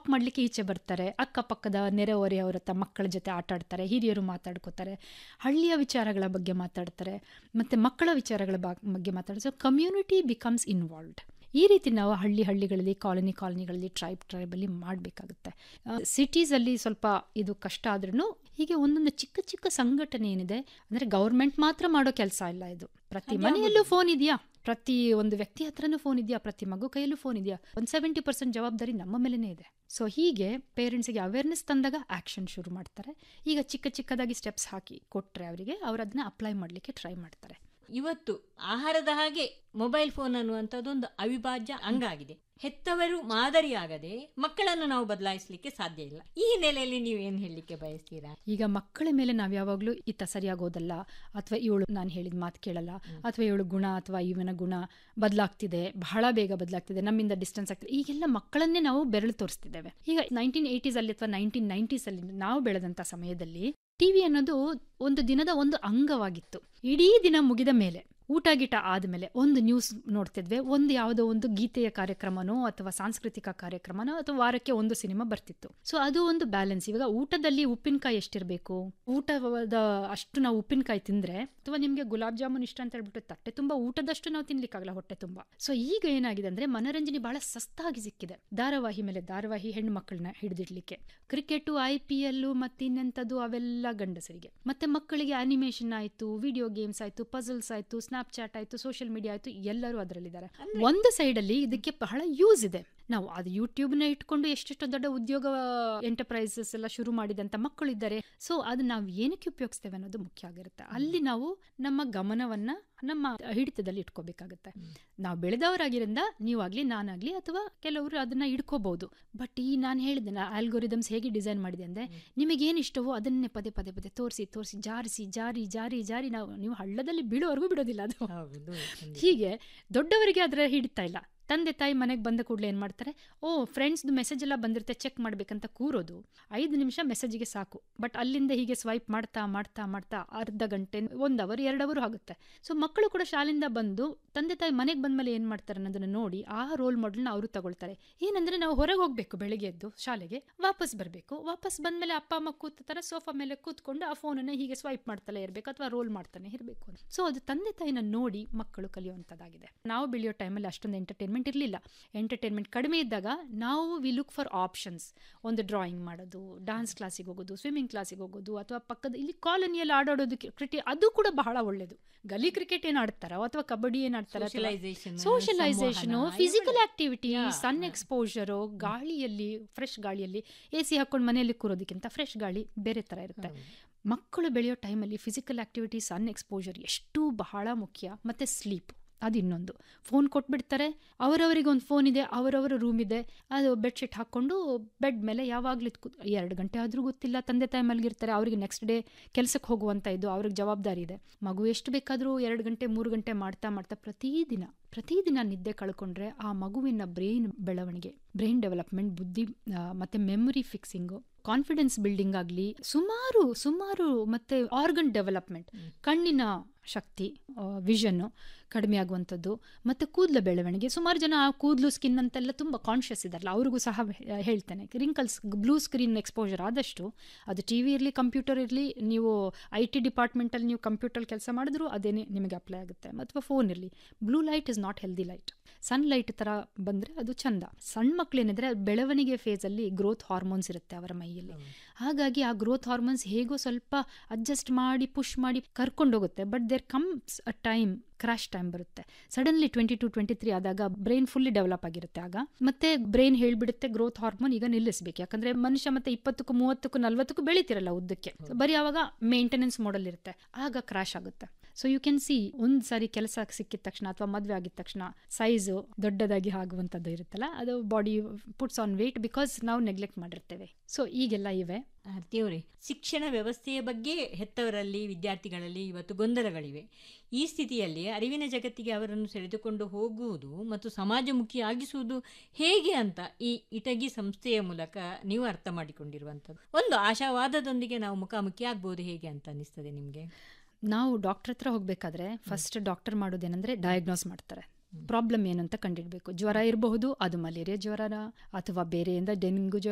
Walk ಮಾಡಲಿಕ್ಕೆ ಈಚೆ ಬರ್ತಾರೆ ಅಕ್ಕಪಕ್ಕದ ನೆರೆಹೊರೆಯವರ ಹತ್ರ ಮಕ್ಕಳ ಜೊತೆ ಆಟ ಆಡ್ತಾರೆ ಹಿರಿಯರು ಮಾತಾಡ್ಕೋತಾರೆ ಹಳ್ಳಿಯ ವಿಚಾರಗಳ ಬಗ್ಗೆ ಮಾತಾಡ್ತಾರೆ ಮತ್ತು ಮಕ್ಕಳ ವಿಚಾರಗಳ ಬಾ- ಬಗ್ಗೆ ಮಾತಾಡ್ತಾರೆ ಸೊ ಕಮ್ಯುನಿಟಿ ಬಿಕಮ್ಸ್ ಇನ್ವಾಲ್ವ್ಡ್ ಈ ರೀತಿ ನಾವು ಹಳ್ಳಿ ಹಳ್ಳಿಗಳಲ್ಲಿ ಕಾಲನಿ ಕಾಲನಿಗಳಲ್ಲಿ ಟ್ರೈಬ್ ಟ್ರೈಬಲ್ಲಿ ಮಾಡಬೇಕಾಗುತ್ತೆ ಸಿಟೀಸಲ್ಲಿ ಸ್ವಲ್ಪ ಇದು ಕಷ್ಟ ಆದ್ರೂ ಹೀಗೆ ಒಂದೊಂದು ಚಿಕ್ಕ ಚಿಕ್ಕ ಸಂಘಟನೆ ಏನಿದೆ ಅಂದರೆ ಗೌರ್ಮೆಂಟ್ ಮಾತ್ರ ಮಾಡೋ ಕೆಲಸ ಇಲ್ಲ ಇದು ಪ್ರತಿ ಮನೆಯಲ್ಲೂ ಫೋನ್ ಇದೆಯಾ ಪ್ರತಿ ಒಂದು ವ್ಯಕ್ತಿ ಹತ್ರನೂ ಫೋನ್ ಇದೆಯಾ ಪ್ರತಿ ಮಗು ಕೈಯಲ್ಲೂ ಫೋನ್ ಇದೆಯಾ ಒಂದು ಸೆವೆಂಟಿ ಪರ್ಸೆಂಟ್ ಜವಾಬ್ದಾರಿ ನಮ್ಮ ಮೇಲೇ ಇದೆ ಸೊ ಹೀಗೆ ಪೇರೆಂಟ್ಸ್ಗೆ ಅವೇರ್ನೆಸ್ ತಂದಾಗ ಆ್ಯಕ್ಷನ್ ಶುರು ಮಾಡ್ತಾರೆ ಈಗ ಚಿಕ್ಕ ಚಿಕ್ಕದಾಗಿ ಸ್ಟೆಪ್ಸ್ ಹಾಕಿ ಕೊಟ್ಟರೆ ಅವರಿಗೆ ಅವ್ರು ಅದನ್ನ ಅಪ್ಲೈ ಮಾಡಲಿಕ್ಕೆ ಟ್ರೈ ಮಾಡ್ತಾರೆ ಇವತ್ತು ಆಹಾರದ ಹಾಗೆ ಮೊಬೈಲ್ ಫೋನ್ ಅನ್ನುವಂಥದ್ದೊಂದು ಅವಿಭಾಜ್ಯ ಅಂಗ ಆಗಿದೆ ಹೆತ್ತವರು ಮಾದರಿಯಾಗದೆ ಮಕ್ಕಳನ್ನು ನಾವು ಬದಲಾಯಿಸಲಿಕ್ಕೆ ಸಾಧ್ಯ ಇಲ್ಲ ಈ ಹಿನ್ನೆಲೆಯಲ್ಲಿ ನೀವು ಏನು ಹೇಳಲಿಕ್ಕೆ ಬಯಸ್ತೀರಾ ಈಗ ಮಕ್ಕಳ ಮೇಲೆ ನಾವು ಯಾವಾಗಲೂ ಇತ್ತ ಸರಿಯಾಗೋದಲ್ಲ ಅಥವಾ ಇವಳು ನಾನು ಹೇಳಿದ ಮಾತು ಕೇಳಲ್ಲ ಅಥವಾ ಇವಳು ಗುಣ ಅಥವಾ ಇವನ ಗುಣ ಬದಲಾಗ್ತಿದೆ ಬಹಳ ಬೇಗ ಬದಲಾಗ್ತಿದೆ ನಮ್ಮಿಂದ ಡಿಸ್ಟೆನ್ಸ್ ಆಗ್ತಿದೆ ಈಗೆಲ್ಲ ಮಕ್ಕಳನ್ನೇ ನಾವು ಬೆರಳು ತೋರಿಸ್ತಿದ್ದೇವೆ ಈಗ ನೈನ್ಟೀನ್ ಏಯ್ಟೀಸ್ ಅಲ್ಲಿ ಅಥವಾ ನೈನ್ಟೀನ್ ನೈಂಟೀಸ್ ಅಲ್ಲಿ ನಾವು ಬೆಳೆದಂಥ ಸಮಯದಲ್ಲಿ ಟಿವಿ ಅನ್ನೋದು ಒಂದು ದಿನದ ಒಂದು ಅಂಗವಾಗಿತ್ತು ಇಡೀ ದಿನ ಮುಗಿದ ಮೇಲೆ ಊಟ ಗೀಟ ಆದಮೇಲೆ ಒಂದು ನ್ಯೂಸ್ ನೋಡ್ತಿದ್ವಿ ಒಂದು ಯಾವುದೋ ಒಂದು ಗೀತೆಯ ಕಾರ್ಯಕ್ರಮನೋ ಅಥವಾ ಸಾಂಸ್ಕೃತಿಕ ಕಾರ್ಯಕ್ರಮನೋ ಅಥವಾ ವಾರಕ್ಕೆ ಒಂದು ಸಿನಿಮಾ ಬರ್ತಿತ್ತು ಸೊ ಅದು ಒಂದು ಬ್ಯಾಲೆನ್ಸ್ ಇವಾಗ ಊಟದಲ್ಲಿ ಉಪ್ಪಿನಕಾಯಿ ಎಷ್ಟಿರಬೇಕು ಊಟದ ಅಷ್ಟು ನಾವು ಉಪ್ಪಿನಕಾಯಿ ತಿಂದ್ರೆ ಅಥವಾ ನಿಮಗೆ ಗುಲಾಬ್ ಜಾಮೂನ್ ಇಷ್ಟ ಅಂತ ಹೇಳ್ಬಿಟ್ಟು ತಟ್ಟೆ ತುಂಬಾ ಊಟದಷ್ಟು ನಾವು ತಿನ್ಲಿಕ್ಕಾಗಲ್ಲ ಹೊಟ್ಟೆ ತುಂಬಾ ಸೊ ಈಗ ಏನಾಗಿದೆ ಅಂದ್ರೆ ಮನೋರಂಜನೆ ಬಹಳ ಸಸ್ತಾಗಿ ಸಿಕ್ಕಿದೆ ಧಾರಾವಾಹಿ ಮೇಲೆ ಧಾರಾವಾಹಿ ಹೆಣ್ಣು ಮಕ್ಕಳನ್ನ ಹಿಡಿದಿಡ್ಲಿಕ್ಕೆ ಕ್ರಿಕೆಟ್ ಐ ಪಿ ಎಲ್ ಮತ್ತೆ ಇನ್ನೆಂಥದ್ದು ಅವೆಲ್ಲ ಗಂಡಸರಿಗೆ ಮತ್ತೆ ಮಕ್ಕಳಿಗೆ ಅನಿಮೇಷನ್ ಆಯ್ತು ವಿಡಿಯೋ ಗೇಮ್ಸ್ ಆಯ್ತು ಪಜಲ್ಸ್ ಆಯ್ತು ಸ್ನಾಪ್ ಚಾಟ್ ಆಯ್ತು ಸೋಷಿಯಲ್ ಮೀಡಿಯಾ ಆಯ್ತು ಎಲ್ಲರೂ ಅದರಲ್ಲಿದ್ದಾರೆ ಒಂದು ಸೈಡ್ ಅಲ್ಲಿ ಇದಕ್ಕೆ ಬಹಳ ಯೂಸ್ ಇದೆ ನಾವು ಅದು ಯೂಟ್ಯೂಬ್ನ ಇಟ್ಕೊಂಡು ಎಷ್ಟೆಷ್ಟು ದೊಡ್ಡ ಉದ್ಯೋಗ ಎಂಟರ್ಪ್ರೈಸಸ್ ಎಲ್ಲ ಶುರು ಮಾಡಿದಂಥ ಮಕ್ಕಳು ಇದ್ದಾರೆ ಸೊ ಅದು ನಾವು ಏನಕ್ಕೆ ಉಪಯೋಗಿಸ್ತೇವೆ ಅನ್ನೋದು ಮುಖ್ಯ ಆಗಿರುತ್ತೆ ಅಲ್ಲಿ ನಾವು ನಮ್ಮ ಗಮನವನ್ನ ನಮ್ಮ ಹಿಡಿತದಲ್ಲಿ ಇಟ್ಕೋಬೇಕಾಗುತ್ತೆ ನಾವು ಬೆಳೆದವರಾಗಿರಿಂದ ನೀವಾಗ್ಲಿ ನಾನಾಗ್ಲಿ ಅಥವಾ ಕೆಲವರು ಅದನ್ನ ಇಡ್ಕೋಬಹುದು ಬಟ್ ಈ ನಾನು ಹೇಳಿದೆ ಆಲ್ಗೋರಿದಮ್ಸ್ ಹೇಗೆ ಡಿಸೈನ್ ಮಾಡಿದೆ ಅಂದ್ರೆ ನಿಮಗೇನು ಇಷ್ಟವೋ ಅದನ್ನೇ ಪದೇ ಪದೇ ಪದೇ ತೋರಿಸಿ ತೋರಿಸಿ ಜಾರಿಸಿ ಜಾರಿ ಜಾರಿ ಜಾರಿ ನಾವು ನೀವು ಹಳ್ಳದಲ್ಲಿ ಬೀಳುವವರೆಗೂ ಬಿಡೋದಿಲ್ಲ ಅದು ಹೌದು ಹೀಗೆ ದೊಡ್ಡವರಿಗೆ ಅದರ ಹಿಡಿತಾ ಇಲ್ಲ ತಂದೆ ತಾಯಿ ಮನೆಗೆ ಬಂದ ಕೂಡಲೇ ಏನು ಮಾಡ್ತಾರೆ ಓ ಫ್ರೆಂಡ್ಸ್ದು ಮೆಸೇಜ್ ಎಲ್ಲ ಬಂದಿರುತ್ತೆ ಚೆಕ್ ಮಾಡ್ಬೇಕಂತ ಕೂರೋದು ಐದು ನಿಮಿಷ ಮೆಸೇಜಿಗೆ ಸಾಕು ಬಟ್ ಅಲ್ಲಿಂದ ಹೀಗೆ ಸ್ವೈಪ್ ಮಾಡ್ತಾ ಮಾಡ್ತಾ ಮಾಡ್ತಾ ಅರ್ಧ ಗಂಟೆ ಒಂದು ಅವರ್ ಎರಡು ಅವರು ಆಗುತ್ತೆ ಸೊ ಮಕ್ಕಳು ಕೂಡ ಶಾಲೆಯಿಂದ ಬಂದು ತಂದೆ ತಾಯಿ ಮನೆಗೆ ಬಂದಮೇಲೆ ಏನು ಮಾಡ್ತಾರೆ ಅನ್ನೋದನ್ನು ನೋಡಿ ಆ ರೋಲ್ ಮಾಡೆಲ್ನ ಅವರು ತಗೊಳ್ತಾರೆ ಏನಂದ್ರೆ ನಾವು ಹೊರಗೆ ಹೋಗಬೇಕು ಬೆಳಿಗ್ಗೆ ಎದ್ದು ಶಾಲೆಗೆ ವಾಪಸ್ ಬರಬೇಕು ವಾಪಸ್ ಬಂದಮೇಲೆ ಅಪ್ಪ ಅಮ್ಮ ಕೂತಾರೆ ಸೋಫಾ ಮೇಲೆ ಕೂತ್ಕೊಂಡು ಆ ಫೋನನ್ನು ಹೀಗೆ ಸ್ವೈಪ್ ಮಾಡ್ತಲೇ ಇರಬೇಕು ಅಥವಾ ರೋಲ್ ಮಾಡ್ತಾನೆ ಇರಬೇಕು ಸೊ ಅದು ತಂದೆ ತಾಯಿನ ನೋಡಿ ಮಕ್ಕಳು ಕಲಿಯುವಂಥದ್ದಾಗಿದೆ ನಾವು ಬೆಳೆಯೋ ಟೈಮಲ್ಲಿ ಅಷ್ಟೊಂದು ಎಂಟರ್ಟೈನ್ಮೆಂಟ್ ಇರಲಿಲ್ಲ ಎಂಟರ್ಟೈನ್ಮೆಂಟ್ ಕಡಿಮೆ ಇದ್ದಾಗ ನಾವು ವಿ ಲುಕ್ ಫಾರ್ ಆಪ್ಷನ್ಸ್ ಒಂದು ಡ್ರಾಯಿಂಗ್ ಮಾಡೋದು ಡಾನ್ಸ್ ಕ್ಲಾಸಿಗೆ ಹೋಗೋದು ಸ್ವಿಮ್ಮಿಂಗ್ ಕ್ಲಾಸಿಗೆ ಹೋಗೋದು ಅಥವಾ ಪಕ್ಕದ ಇಲ್ಲಿ ಕಾಲೋನಿಯಲ್ಲಿ ಆಡಾಡೋದು ಕ್ರಿಕೆಟ್ ಅದು ಕೂಡ ಬಹಳ ಒಳ್ಳೇದು ಗಲಿ ಕ್ರಿಕೆಟ್ ಏನು ಆಡ್ತಾರೋ ಅಥವಾ ಕಬಡ್ಡಿ ಏನು ಆಡ್ತಾರೋ Socialization, ಸೋಷಲೈಸೇಷನು ಸಂವಹನ, ಫಿಸಿಕಲ್ ಇವೆಲ್ಲ- activity Yeah, sun yeah. Exposure ಗಾಳಿಯಲ್ಲಿ ಫ್ರೆಶ್ ಗಾಳಿಯಲ್ಲಿ ಎ ಸಿ ಹಾಕೊಂಡು ಮನೆಯಲ್ಲಿ ಕೂರೋದಕ್ಕಿಂತ ಫ್ರೆಶ್ ಗಾಳಿ ಬೇರೆ ಥರ ಇರುತ್ತೆ ಮಕ್ಕಳು ಬೆಳೆಯೋ ಟೈಮಲ್ಲಿ ಫಿಸಿಕಲ್ ಆಕ್ಟಿವಿಟಿ ಸನ್ ಎಕ್ಸ್ಪೋಜರ್ ಎಷ್ಟು ಬಹಳ ಮುಖ್ಯ ಮತ್ತು ಸ್ಲೀಪ್ ಅದು ಇನ್ನೊಂದು ಫೋನ್ ಕೊಟ್ಬಿಡ್ತಾರೆ ಅವರವರಿಗೆ ಒಂದು ಫೋನ್ ಇದೆ ಅವರವರ ರೂಮ್ ಇದೆ ಅದು ಬೆಡ್ಶೀಟ್ ಹಾಕ್ಕೊಂಡು ಬೆಡ್ ಮೇಲೆ ಯಾವಾಗಲೂ ಎರಡು ಗಂಟೆ ಆದರೂ ಗೊತ್ತಿಲ್ಲ ತಂದೆ ತಾಯಿ ಮಲಗಿರ್ತಾರೆ ಅವರಿಗೆ ನೆಕ್ಸ್ಟ್ ಡೇ ಕೆಲಸಕ್ಕೆ ಹೋಗುವಂಥ ಇದು ಅವ್ರಿಗೆ ಜವಾಬ್ದಾರಿ ಇದೆ ಮಗು ಎಷ್ಟು ಬೇಕಾದರೂ ಎರಡು ಗಂಟೆ ಮೂರು ಗಂಟೆ ಮಾಡ್ತಾ ಮಾಡ್ತಾ ಪ್ರತಿದಿನ ಪ್ರತಿದಿನ ನಿದ್ದೆ ಕಳ್ಕೊಂಡ್ರೆ ಆ ಮಗುವಿನ ಬ್ರೈನ್ ಬೆಳವಣಿಗೆ ಬ್ರೈನ್ ಡೆವಲಪ್ಮೆಂಟ್ ಬುದ್ಧಿ ಆ, ಮತ್ತೆ ಮೆಮೊರಿ ಫಿಕ್ಸಿಂಗು ಕಾನ್ಫಿಡೆನ್ಸ್ ಬಿಲ್ಡಿಂಗ್ ಆಗಲಿ ಸುಮಾರು ಸುಮಾರು ಮತ್ತೆ ಆರ್ಗನ್ ಡೆವಲಪ್ಮೆಂಟ್ ಕಣ್ಣಿನ ಶಕ್ತಿ ವಿಷನ್ನು ಕಡಿಮೆ ಆಗುವಂಥದ್ದು ಮತ್ತು ಕೂದಲ ಬೆಳವಣಿಗೆ ಸುಮಾರು ಜನ ಆ ಕೂದಲು ಸ್ಕಿನ್ ಅಂತೆಲ್ಲ ತುಂಬ ಕಾನ್ಷಿಯಸ್ ಇದ್ದಾರಲ್ಲ ಅವ್ರಿಗೂ ಸಹ ಹೇ- ಹೇಳ್ತೇನೆ ರಿಂಕಲ್ಸ್ ಬ್ಲೂ ಸ್ಕ್ರೀನ್ ಎಕ್ಸ್ಪೋಜರ್ ಆದಷ್ಟು ಅದು ಟಿ ವಿ ಇರಲಿ ಕಂಪ್ಯೂಟರ್ ಇರಲಿ ನೀವು ಐ ಟಿ ಡಿಪಾರ್ಟ್ಮೆಂಟಲ್ಲಿ ನೀವು ಕಂಪ್ಯೂಟರ್ ಕೆಲಸ ಮಾಡಿದ್ರು ಅದೇನೇ ನಿಮಗೆ ಅಪ್ಲೈ ಆಗುತ್ತೆ ಅಥವಾ ಫೋನ್ ಇರಲಿ blue light is not healthy light sun light ಥರ ಬಂದರೆ ಅದು ಚಂದ ಸಣ್ಣ ಮಕ್ಳು ಏನಿದ್ರೆ ಬೆಳವಣಿಗೆ ಫೇಸಲ್ಲಿ ಗ್ರೋತ್ ಹಾರ್ಮೋನ್ಸ್ ಇರುತ್ತೆ ಅವರ ಮೈಯಲ್ಲಿ ಹಾಗಾಗಿ ಆ ಗ್ರೋತ್ ಹಾರ್ಮೋನ್ಸ್ ಹೇಗೋ ಸ್ವಲ್ಪ ಅಡ್ಜಸ್ಟ್ ಮಾಡಿ ಪುಷ್ ಮಾಡಿ ಕರ್ಕೊಂಡು ಹೋಗುತ್ತೆ but there comes a time crash time ಬರುತ್ತೆ suddenly twenty to twenty three ಆದಾಗ ಬ್ರೈನ್ ಫುಲ್ಲಿ ಡೆವಲಪ್ ಆಗಿರುತ್ತೆ ಆಗ ಮತ್ತೆ ಬ್ರೈನ್ ಹೇಳ್ಬಿಡುತ್ತೆ ಗ್ರೋತ್ ಹಾರ್ಮೋನ್ ಈಗ ನಿಲ್ಲಿಸಬೇಕು ಯಾಕಂದ್ರೆ ಮನುಷ್ಯ ಮತ್ತೆ ಇಪ್ಪತ್ತಕ್ಕೂ ಮೂವತ್ತಕ್ಕೂ ನಲ್ವತ್ತಕ್ಕೂ ಬೆಳಿತಿರಲ್ಲ ಉದ್ದಕ್ಕೆ So ಬರೀ ಅವಾಗ ಮೇಂಟೆನೆನ್ಸ್ ಮಾಡಲ್ ಇರುತ್ತೆ ಆಗ ಕ್ರಾಶ್ ಆಗುತ್ತೆ ಸೊ ಯು ಕ್ಯಾನ್ ಸಿ ಒಂದು ಸಾರಿ ಕೆಲಸ ಸಿಕ್ಕಿದ ತಕ್ಷಣ ಅಥವಾ ಮದುವೆ ಆಗಿದ ತಕ್ಷಣ ಸೈಜು ದೊಡ್ಡದಾಗಿ ಆಗುವಂಥದ್ದು ಇರುತ್ತಲ್ಲ ಅದು body puts on weight because ನಾವು ನೆಗ್ಲೆಕ್ಟ್ ಮಾಡಿರ್ತೇವೆ ಸೊ ಈಗೆಲ್ಲ ಇವೆ ಆರ್ತಿಯವರೇ ಶಿಕ್ಷಣ ವ್ಯವಸ್ಥೆಯ ಬಗ್ಗೆ ಹೆತ್ತವರಲ್ಲಿ ವಿದ್ಯಾರ್ಥಿಗಳಲ್ಲಿ ಇವತ್ತು ಗೊಂದಲಗಳಿವೆ ಈ ಸ್ಥಿತಿಯಲ್ಲಿ ಅರಿವಿನ ಜಗತ್ತಿಗೆ ಅವರನ್ನು ಸೆಳೆದುಕೊಂಡು ಹೋಗುವುದು ಮತ್ತು ಸಮಾಜಮುಖಿಯಾಗಿಸುವುದು ಹೇಗೆ ಅಂತ ಈ ಇಟಗಿ ಸಂಸ್ಥೆಯ ಮೂಲಕ ನೀವು ಅರ್ಥ ಮಾಡಿಕೊಂಡಿರುವಂಥದ್ದು ಒಂದು ಆಶಾವಾದದೊಂದಿಗೆ ನಾವು ಮುಖಾಮುಖಿ ಆಗ್ಬೋದು ಹೇಗೆ ಅಂತ ಅನಿಸ್ತದೆ ನಿಮಗೆ ನಾವು ಡಾಕ್ಟರ್ ಹತ್ರ ಹೋಗ್ಬೇಕಾದ್ರೆ ಫಸ್ಟ್ ಡಾಕ್ಟರ್ ಮಾಡೋದೇನಂದ್ರೆ ಡಯಾಗ್ನೋಸ್ ಮಾಡ್ತಾರೆ ಪ್ರಾಬ್ಲಮ್ ಏನು ಅಂತ ಕಂಡಿಡ್ಬೇಕು ಜ್ವರ ಇರಬಹುದು ಅದು ಮಲೇರಿಯಾ ಜ್ವರನ ಅಥವಾ ಬೇರೆಯಿಂದ ಡೆಂಗು ಜ್ವರ